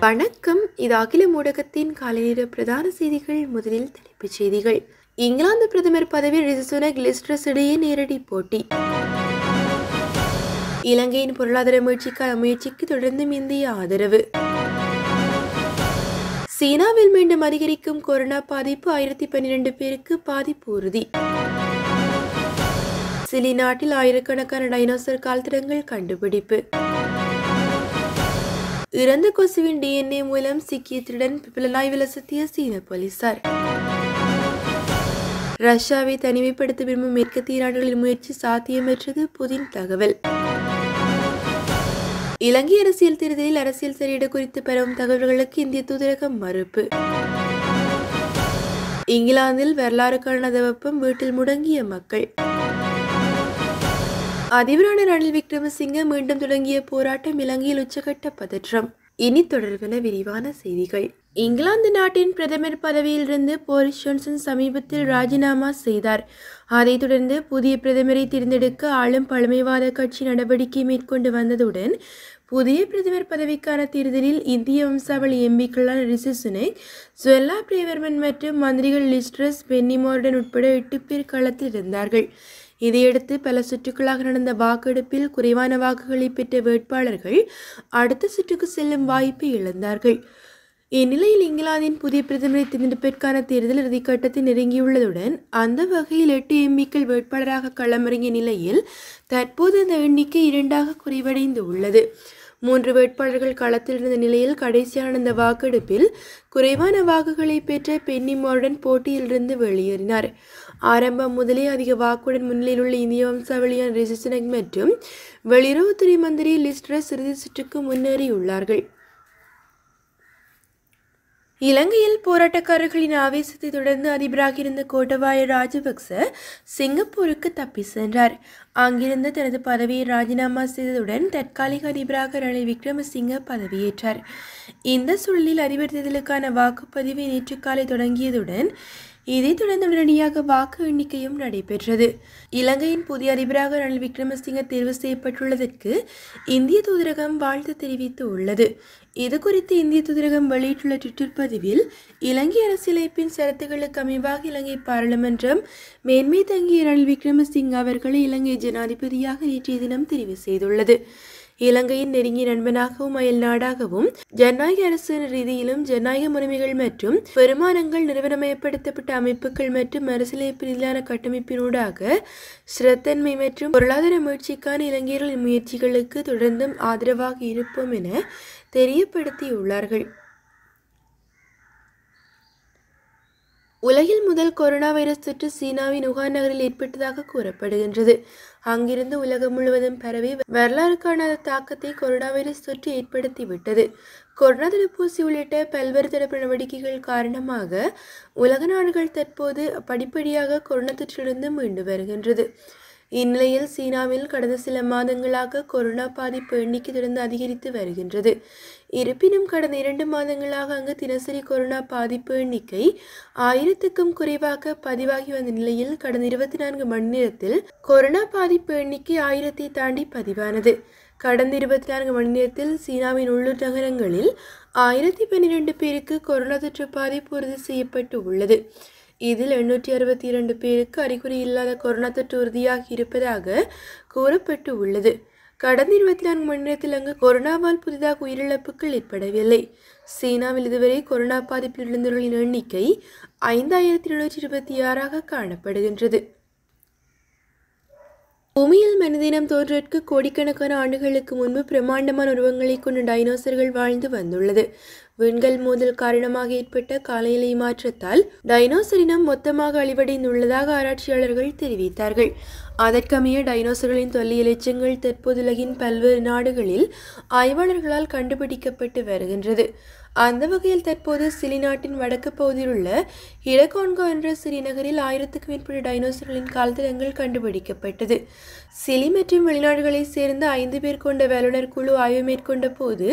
வணக்கம் இது அகில ஊடகத்தின் காலைநேர பிரதான செய்திகள் முதலில் தலைப்புச் செய்திகள் இங்கிலாந்து பிரதமர் பதவி ரிசுனக் லிஸ்ட்ரஸ் இடையே நேரடி போட்டி இலங்கையின் பொருளாதார முயற்சிக்கான முயற்சிக்கு தொடர்ந்தும் இந்திய ஆதரவு சீனாவில் மீண்டும் அதிகரிக்கும் கொரோனா பாதிப்பு ஆயிரத்தி பன்னிரண்டு பேருக்கு பாதிப்பு உறுதி சிலி நாட்டில் ஆயிரக்கணக்கான டைனோசர் கால்தடங்கள் கண்டுபிடிப்பு இறந்த கொசுவின் டிஎன்ஏ மூலம் சிக்கிய திருடன் புலனாய்வு சுத்திய சீன போலீசார் ரஷ்யாவை தனிமைப்படுத்த விரும்பும் மேற்கத்திய நாடுகளின் முயற்சி சாத்தியமற்றது புதின் தகவல் இலங்கை அரசியல் தேர்தலில் அரசியல் சரியிட குறித்து பரவும் தகவல்களுக்கு இந்திய தூதரகம் மறுப்பு இங்கிலாந்தில் வரலாறு காணாத வெப்பம் வீட்டில் முடங்கிய மக்கள் அதிபரான ரணில் விக்ரமசிங்க மீண்டும் தொடங்கிய போராட்டம் இலங்கையில் உச்சகட்ட பதற்றம் இனி தொடர்பென விரிவான செய்திகள் இங்கிலாந்து நாட்டின் பிரதமர் பதவியிலிருந்து போரிஸ் ஜான்சன் சமீபத்தில் ராஜினாமா செய்தார் அதைத் தொடர்ந்து புதிய பிரதமரை தேர்ந்தெடுக்க ஆளும் பழமைவாத கட்சி நடவடிக்கை மேற்கொண்டு வந்ததுடன் புதிய பிரதமர் பதவிக்கான தேர்தலில் இந்திய வம்சாவளி எம்பிக்களான ரிஷி சுனேக் ஜுவல்லா பிரேவர்மன் மற்றும் மந்திரிகள் லிஸ்ட்ரஸ் பென்னி மோர்டன் உட்பட எட்டு பேர் களத்தில் இருந்தார்கள் இதையடுத்து பல சுற்றுக்களாக நடந்த வாக்கெடுப்பில் குறைவான வாக்குகளை பெற்ற வேட்பாளர்கள் அடுத்த சுற்றுக்கு செல்லும் வாய்ப்பை இழந்தார்கள் இந்நிலையில் இங்கிலாந்தின் புதிய பிரதமரை தேர்ந்தெடுப்பதற்கான தேர்தல் இறுதிக்கட்டத்தில் நெருங்கியுள்ளதுடன் அந்த வகையில் எட்டு எம்பிக்கள் வேட்பாளராக களமிறங்கிய நிலையில் தற்போது அந்த எண்ணிக்கை இரண்டாக குறைவடைந்து உள்ளது மூன்று வேட்பாளர்கள் களத்தில் இருந்த நிலையில் கடைசியான இந்த வாக்கெடுப்பில் குறைவான வாக்குகளை பெற்ற பென்னி மார்டன் போட்டியிலிருந்து வெளியேறினார் ஆரம்பம் முதலே அதிக வாக்குடன் முன்னிலையில் உள்ள இந்திய வம்சாவளியான ரிஷிசனக் மற்றும் வெளியுறவுத்துறை மந்திரி லிஸ்ட்ரஸ் இறுதி சுற்றுக்கு முன்னேறியுள்ளார்கள் இலங்கையில் போராட்டக்காரர்களின் ஆவேசத்தை தொடர்ந்து அதிபராக இருந்த கோட்டபாய ராஜபக்ச சிங்கப்பூருக்கு தப்பி சென்றார் அங்கிருந்து தனது பதவியை ராஜினாமா செய்ததுடன் தற்காலிக அதிபராக ரணில் விக்ரமசிங்க பதவியேற்றார் இந்த சூழலில் அதிபர் தேர்தலுக்கான வாக்குப்பதிவு நேற்று காலை தொடங்கியதுடன் இதைத் தொடர்ந்து உடனடியாக வாக்கு எண்ணிக்கையும் நடைபெற்றது இலங்கையின் புதிய அதிபராக ரணில் விக்ரமசிங்க தேர்வு செய்யப்பட்டுள்ளதற்கு இந்திய தூதரகம் வாழ்த்து தெரிவித்து உள்ளது இது குறித்து இந்திய தூதரகம் வெளியிட்டுள்ள ட்விட்டர் பதிவில் இலங்கை அரசியலமைப்பின் சரத்துகளுக்கு அமைவாக இலங்கை பாராளுமன்றம் மேன்மை தங்கிய ரணில் விக்ரமசிங்க அவர்களை இலங்கை ஜனாதிபதியாக நேற்றைய தினம் தெரிவு செய்துள்ளது இலங்கையின் நெருங்கிய நண்பனாகவும் அயல் நாடாகவும் ஜனநாயக அரசு ரீதியிலும் ஜனநாயக முறைமைகள் மற்றும் பெருமானங்கள் நிறுவனமயப்படுத்தப்பட்ட அமைப்புகள் மற்றும் அரசியலமைப்பு ரீதியிலான கட்டமைப்பினூடாக ஸ்திரத்தன்மை மற்றும் பொருளாதார முயற்சிக்கான இலங்கையர்களின் முயற்சிகளுக்கு தொடர்ந்தும் ஆதரவாக இருப்போம் என தெரியப்படுத்தியுள்ளார்கள் உலகில் முதல் கொரோனா வைரஸ் தொற்று சீனாவின் உகான் நகரில் ஏற்பட்டதாக கூறப்படுகின்றது அங்கிருந்து உலகம் முழுவதும் பரவி வரலாறு காணாத தாக்கத்தை கொரோனா வைரஸ் தொற்று ஏற்படுத்திவிட்டது கொரோனா தடுப்பூசி உள்ளிட்ட பல்வேறு தடுப்பு நடவடிக்கைகள் காரணமாக உலக நாடுகள் தற்போது படிப்படியாக கொரோனா தொற்றிலிருந்து மீண்டு வருகின்றது இந்நிலையில் சீனாவில் கடந்த சில மாதங்களாக கொரோனா பாதிப்பு எண்ணிக்கை தொடர்ந்து அதிகரித்து வருகின்றது இருப்பினும் கடந்த இரண்டு மாதங்களாக அங்கு தினசரி கொரோனா பாதிப்பு எண்ணிக்கை ஆயிரத்துக்கும் குறைவாக பதிவாகி வந்த நிலையில் கடந்த இருபத்தி நான்கு மணி நேரத்தில் கொரோனா பாதிப்பு எண்ணிக்கை ஆயிரத்தை தாண்டி பதிவானது கடந்த இருபத்தி நான்கு மணி நேரத்தில் சீனாவின் உள்ளூர் நகரங்களில் ஆயிரத்தி பன்னிரண்டு பேருக்கு கொரோனா தொற்று பாதிப்பு உறுதி செய்யப்பட்டு உள்ளது இதில் எண்ணூற்றி அறுபத்தி இரண்டு பேருக்கு அறிகுறி இல்லாத கொரோனா தொற்று உறுதியாகி இருப்பதாக கூறப்பட்டு உள்ளது கடந்த இருபத்தி நான்கு மணி நேரத்தில் அங்கு கொரோனாவால் புதிதாக உயிரிழப்புகள் ஏற்படவில்லை சீனாவில் இதுவரை கொரோனா பாதிப்பில் இழந்தவர்களின் எண்ணிக்கை ஐந்தாயிரத்தி எழுநூற்றி இருபத்தி ஆறாக காணப்படுகின்றது பூமியில் மனிதினம் தோன்றற்கு கோடிக்கணக்கான ஆண்டுகளுக்கு முன்பு பிரம்மாண்டமான உருவங்களை கொண்ட டைனோசர்கள் வாழ்ந்து வந்துள்ளது விண்கல் மோதல் காரணமாக ஏற்பட்ட காலநிலை மாற்றத்தால் டைனோசர் இனம் மொத்தமாக அழிவடைந்துள்ளதாக ஆராய்ச்சியாளர்கள் தெரிவித்தார்கள் அதற்கமைய டைனோசர்களின் தொல்லியல் எச்சங்கள் தற்போது உலகின் பல்வேறு நாடுகளில் ஆய்வாளர்களால் கண்டுபிடிக்கப்பட்டு வருகின்றது அந்த வகையில் தற்போது சிலி நாட்டின் வடக்கு பகுதியில் உள்ள இடகோன்கோ என்ற சிறிய நகரில் ஆயிரத்துக்கும் மேற்பட்ட டைனோசர்களின் கால்தடங்கள் கண்டுபிடிக்கப்பட்டது சிலி மற்றும் வெளிநாடுகளைச் சேர்ந்த ஐந்து பேர் கொண்ட வல்லுநர் குழு ஆய்வு மேற்கொண்ட போது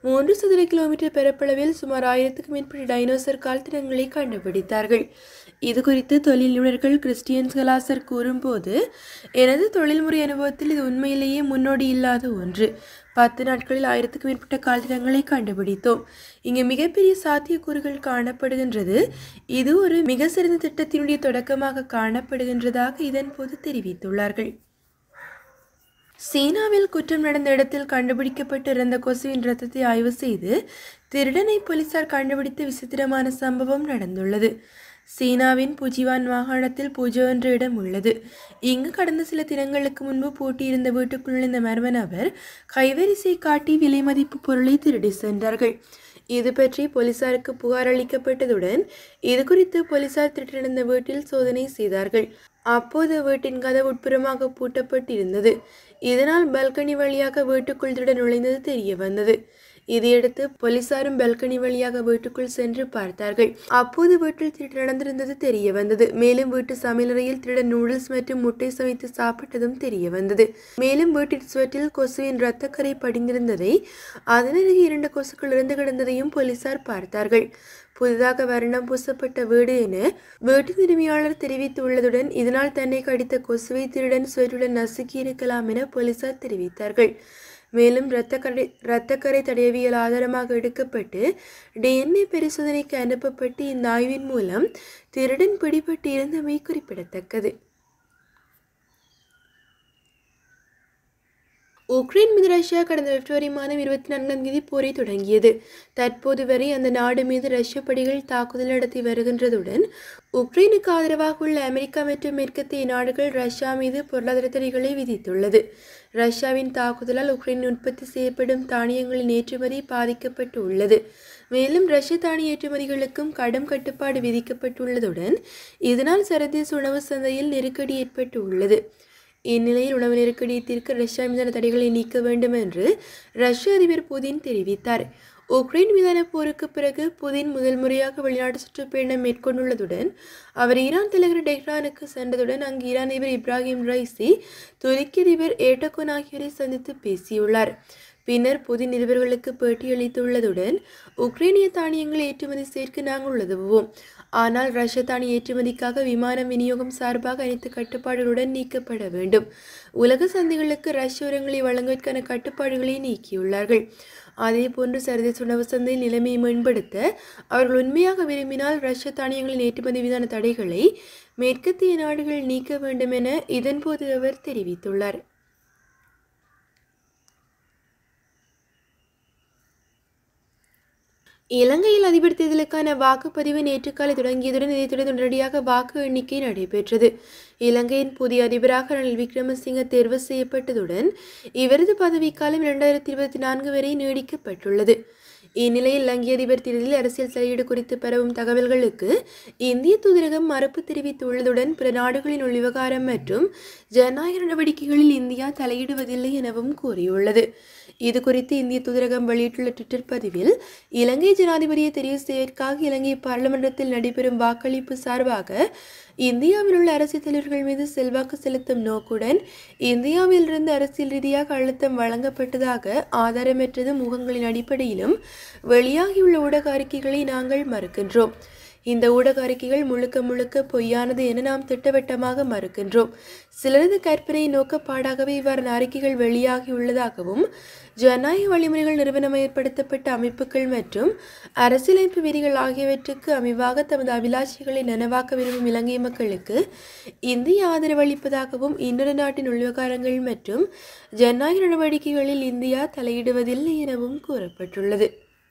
மூன்று சதுர கிலோமீட்டர் பரப்பளவில் சுமார் ஆயிரத்துக்கும் மேற்பட்ட டைனோசர் கால்தடங்களை கண்டுபிடித்தார்கள் இது குறித்து தொழில் நிபுணர்கள் கிறிஸ்டியன்ஸ் கலாசர் கூறும்போது எனது தொழில்முறை அனுபவத்தில் இது உண்மையிலேயே முன்னோடி இல்லாத ஒன்று பத்து நாட்களில் ஆயிரத்துக்கும் மேற்பட்ட கால்தடங்களை கண்டுபிடித்தோம் இங்கு மிகப்பெரிய சாத்தியக்கூறுகள் காணப்படுகின்றது இது ஒரு மிக சிறந்த திட்டத்தினுடைய தொடக்கமாக காணப்படுகின்றதாக இதன்போது தெரிவித்துள்ளார்கள் சீனாவில் குற்றம் நடந்த இடத்தில் கண்டுபிடிக்கப்பட்டு இறந்த கொசுவின் ரத்தத்தை ஆய்வு செய்து திருடனை போலீசார் கண்டுபிடித்த விசித்திரமான சம்பவம் நடந்துள்ளது சீனாவின் புஜிவான் மாகாணத்தில் பூஜை என்ற இடம் உள்ளது இங்கு கடந்த சில தினங்களுக்கு முன்பு பூட்டியிருந்த வீட்டுக்குள் நுழைந்த மர்ம நபர் கைவரிசை காட்டி விலை மதிப்பு பொருளை திருடி சென்றார்கள் இது பற்றி போலீசாருக்கு புகார் அளிக்கப்பட்டதுடன் இது குறித்து போலீசார் திருட்டிருந்த வீட்டில் சோதனை செய்தார்கள் அப்போது வீட்டின் கதவு உட்புறமாக பூட்டப்பட்டிருந்தது இதனால் பால்கனி வழியாக வீட்டுக்குள் திருட நுழைந்தது தெரிய வந்தது இதையடுத்து போலீசாரும் பால்கனி வழியாக வீட்டுக்குள் சென்று பார்த்தார்கள் அப்போது வீட்டில் திருட்டு நடந்திருந்தது தெரிய வந்தது மேலும் வீட்டு சமையலறையில் திருடன் நூடுல்ஸ் மற்றும் முட்டை சமைத்து சாப்பிட்டதும் தெரிய வந்தது மேலும் வீட்டின் சுவற்றில் கொசுவின் இரத்தக்கரை படிந்திருந்ததை அதனருகே இரண்டு கொசுக்கள் இருந்து கிடந்ததையும் போலீசார் பார்த்தார்கள் புதிதாக வர்ணம் பூசப்பட்ட வீடு என வீட்டின் உரிமையாளர் தெரிவித்துள்ளதுடன் இதனால் தன்னை கடித்த கொசுவை திருடன் சுவற்றுடன் நசுக்கி இருக்கலாம் என போலீசார் தெரிவித்தார்கள் மேலும் இரத்தக்கரை இரத்தக்கரை தடயவியல் ஆதாரமாக எடுக்கப்பட்டு டிஎன்ஏ பரிசோதனைக்கு அனுப்பப்பட்டு இந்த ஆய்வின் மூலம் திருடன் பிடிபட்டு இருந்தமை குறிப்பிடத்தக்கது உக்ரைன் மீது ரஷ்யா கடந்த பிப்ரவரி மாதம் இருபத்தி நான்காம் தேதி போரை தொடங்கியது தற்போது வரை அந்த நாடு மீது ரஷ்ய படைகள் தாக்குதல் நடத்தி வருகின்றதுடன் உக்ரைனுக்கு ஆதரவாக உள்ள அமெரிக்கா மற்றும் மேற்கத்திய நாடுகள் ரஷ்யா மீது பொருளாதார தடைகளை விதித்துள்ளது ரஷ்யாவின் தாக்குதலால் உக்ரைன் உற்பத்தி செய்யப்படும் தானியங்களின் ஏற்றுமதி பாதிக்கப்பட்டு உள்ளது மேலும் ரஷ்ய தானிய ஏற்றுமதிகளுக்கும் கடும் கட்டுப்பாடு விதிக்கப்பட்டுள்ளதுடன் இதனால் சர்வதேச உணவு சந்தையில் நெருக்கடி ஏற்பட்டு உள்ளது இந்நிலையில் உணவு நெருக்கடியை தீர்க்க ரஷ்யா மீதான தடைகளை நீக்க வேண்டும் என்று ரஷ்ய அதிபர் புதின் தெரிவித்தார் உக்ரைன் மீதான போருக்கு பிறகு புதின் முதல் முறையாக வெளிநாட்டு சுற்றுப்பயணம் மேற்கொண்டுள்ளதுடன் அவர் ஈரான் தலைவர் டெஹ்ரானுக்கு சென்றதுடன் அங்கு ஈரான் அதிபர் இப்ராஹிம் ரைசி துருக்கி அதிபர் ஏட்டகோன் ஆகியோரை சந்தித்து பேசியுள்ளார் பின்னர் புதின் நிருபர்களுக்கு பேட்டியளித்துள்ளதுடன் உக்ரைனிய தானியங்களை ஏற்றுமதி செய்ய நாங்கள் உதவுவோம் ஆனால் ரஷ்ய தானிய ஏற்றுமதிக்காக விமானம் விநியோகம் சார்பாக அனைத்து கட்டுப்பாடுகளுடன் நீக்கப்பட வேண்டும் உலக சந்தைகளுக்கு ரஷ்ய உரங்களை வழங்குவதற்கான கட்டுப்பாடுகளை நீக்கியுள்ளார்கள் அதேபோன்று சர்வதேச உணவு சந்தையில் நிலைமையை மேம்படுத்த அவர்கள் உண்மையாக விரும்பினால் ரஷ்ய தானியங்களின் ஏற்றுமதி மீதான தடைகளை மேற்கத்திய நாடுகள் நீக்க வேண்டும் என இதன்போது அவர் தெரிவித்துள்ளார் இலங்கையில் அதிபர் தேர்தலுக்கான வாக்குப்பதிவு நேற்று காலை தொடங்கியதுடன் இதைத் தொடர்ந்து உடனடியாக வாக்கு எண்ணிக்கை நடைபெற்றது இலங்கையின் புதிய அதிபராக ரணில் விக்ரமசிங்க தேர்வு செய்யப்பட்டதுடன் இவரது பதவிக்காலம் இரண்டாயிரத்தி இருபத்தி நான்கு வரை நீடிக்கப்பட்டுள்ளது இந்நிலையில் இலங்கை அதிபர் தேர்தலில் அரசியல் தலையீடு குறித்து பரவும் தகவல்களுக்கு இந்திய தூதரகம் மறுப்பு தெரிவித்துள்ளதுடன் பிற நாடுகளின் உள்விவகாரம் மற்றும் ஜனநாயக நடவடிக்கைகளில் இந்தியா தலையிடுவதில்லை எனவும் கூறியுள்ளது இது குறித்து இந்திய தூதரகம் வெளியிட்டுள்ள ட்விட்டர் பதிவில் இலங்கை ஜனாதிபதியை தெரிவு செய்வதற்காக இலங்கை பாராளுமன்றத்தில் நடைபெறும் வாக்களிப்பு சார்பாக இந்தியாவில் உள்ள அரசியல் தலைவர்கள் மீது செல்வாக்கு செலுத்தும் நோக்குடன் இந்தியாவிலிருந்து அரசியல் ரீதியாக அழுத்தம் வழங்கப்பட்டதாக ஆதாரமற்றது முகங்களின் அடிப்படையிலும் வெளியாகியுள்ள ஊடக அறிக்கைகளை நாங்கள் மறுக்கின்றோம் இந்த ஊடக அறிக்கைகள் முழுக்க முழுக்க பொய்யானது என நாம் திட்டவட்டமாக மறுக்கின்றோம் சிலரது கற்பனை நோக்கப்பாடாகவே இவ்வாறான அறிக்கைகள் வெளியாகியுள்ளதாகவும் ஜனநாயக வழிமுறைகள் நிறுவனமயப்படுத்தப்பட்ட அமைப்புகள் மற்றும் அரசியலமைப்பு விதிகள் ஆகியவற்றுக்கு அமைவாக தமது அபிலாஷைகளை நனவாக்க விரும்பும் இலங்கை மக்களுக்கு இந்திய ஆதரவு அளிப்பதாகவும் இன்னொரு நாட்டின் உள்விவகாரங்கள் மற்றும் ஜனநாயக நடவடிக்கைகளில் இந்தியா தலையிடுவதில்லை எனவும் கூறப்பட்டுள்ளது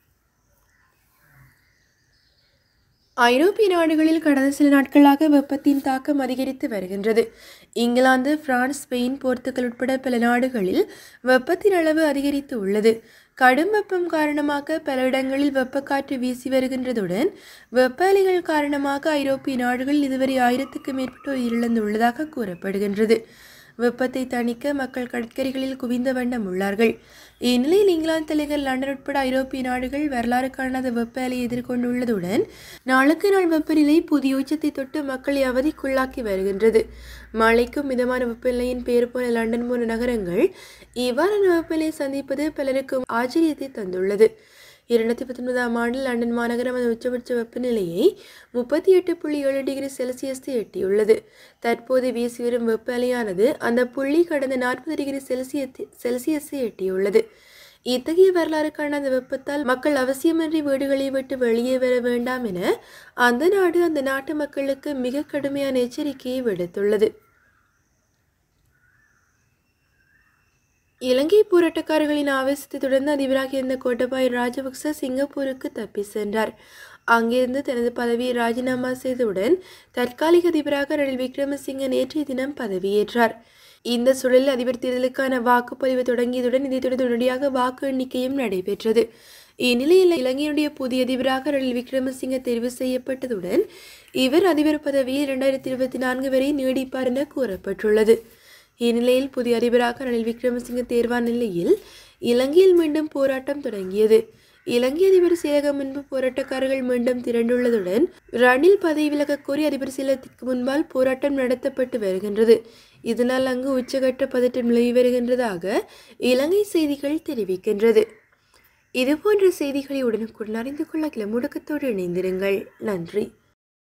ஐரோப்பிய நாடுகளில் கடந்த சில நாட்களாக வெப்பத்தின் தாக்கம் அதிகரித்து வருகின்றது இங்கிலாந்து பிரான்ஸ் ஸ்பெயின் போர்த்துகல் உட்பட பல நாடுகளில் வெப்பத்தின் அளவு அதிகரித்து உள்ளது கடும் வெப்பம் காரணமாக பல இடங்களில் வெப்பக்காற்று வீசி வருகின்றதுடன் வெப்ப அலைகள் காரணமாக ஐரோப்பிய நாடுகளில் இதுவரை ஆயிரத்துக்கு மேற்பட்டோர் உயிரிழந்துள்ளதாக கூறப்படுகின்றது வெப்பத்தை தணிக்க மக்கள் கடற்கரைகளில் குவிந்த வண்ணம் உள்ளார்கள் இந்நிலையில் இங்கிலாந்து தலைவர் லண்டன் உட்பட ஐரோப்பிய நாடுகள் வரலாறு காணாத வெப்ப அலையை எதிர்கொண்டுள்ளதுடன் நாளுக்கு நாள் வெப்பநிலை புதிய உச்சத்தை தொட்டு மக்களை அவதிக்குள்ளாக்கி வருகின்றது மழைக்கும் மிதமான வெப்பநிலையின் பெயர் போன லண்டன் போன்ற நகரங்கள் இவ்வாறான வெப்பநிலையை சந்திப்பது பலருக்கும் ஆச்சரியத்தை தந்துள்ளது இரண்டாயிரத்தி பத்தொன்பதாம் ஆண்டில் லண்டன் மாநகரம் அதன் உச்சபட்ச வெப்பநிலையை முப்பத்தி எட்டு புள்ளி ஏழு டிகிரி செல்சியஸை எட்டியுள்ளது தற்போது வீசி வரும் வெப்ப அலையானது அந்த புள்ளி கடந்த நாற்பது டிகிரி செல்சியத்தை செல்சியஸை எட்டியுள்ளது இத்தகைய வரலாறு காணாத வெப்பத்தால் மக்கள் அவசியமின்றி வீடுகளை விட்டு வெளியே வர வேண்டாம் என அந்த நாடு அந்த நாட்டு மக்களுக்கு மிக கடுமையான எச்சரிக்கையை விடுத்துள்ளது இலங்கை போராட்டக்காரர்களின் ஆவேசத்தை தொடர்ந்து அதிபராக இருந்த கோட்டபாய ராஜபக்ச சிங்கப்பூருக்கு தப்பி சென்றார் அங்கிருந்து தனது பதவியை ராஜினாமா செய்தவுடன் தற்காலிக அதிபராக ரணில் விக்ரமசிங்க நேற்றைய தினம் பதவியேற்றார் இந்த சூழலில் அதிபர் தேர்தலுக்கான வாக்குப்பதிவு தொடங்கியதுடன் இதைத் தொடர்ந்து உடனடியாக வாக்கு எண்ணிக்கையும் நடைபெற்றது இந்நிலையில் இலங்கையினுடைய புதிய அதிபராக ரணில் விக்ரமசிங்க தெரிவு செய்யப்பட்டதுடன் இவர் அதிபர் பதவியை இரண்டாயிரத்தி இருபத்தி நான்கு வரை நீடிப்பார் என கூறப்பட்டுள்ளது இந்நிலையில் புதிய அதிபராக ரணில் விக்ரமசிங்க தேர்வான நிலையில் இலங்கையில் மீண்டும் போராட்டம் தொடங்கியது இலங்கை அதிபர் செயலகம் முன்பு போராட்டக்காரர்கள் மீண்டும் திரண்டுள்ளதுடன் ரணில் பதவி விலக கோரி அதிபர் செயலகத்திற்கு முன்பால் போராட்டம் நடத்தப்பட்டு வருகின்றது இதனால் அங்கு உச்சகட்ட பதட்டம் நிலவி வருகின்றதாக இலங்கை செய்திகள் தெரிவிக்கின்றது இதுபோன்ற செய்திகளை உடனுக்குடன் அறிந்து கொள்ள கிளமுடக்கத்தோடு இணைந்திருங்கள் நன்றி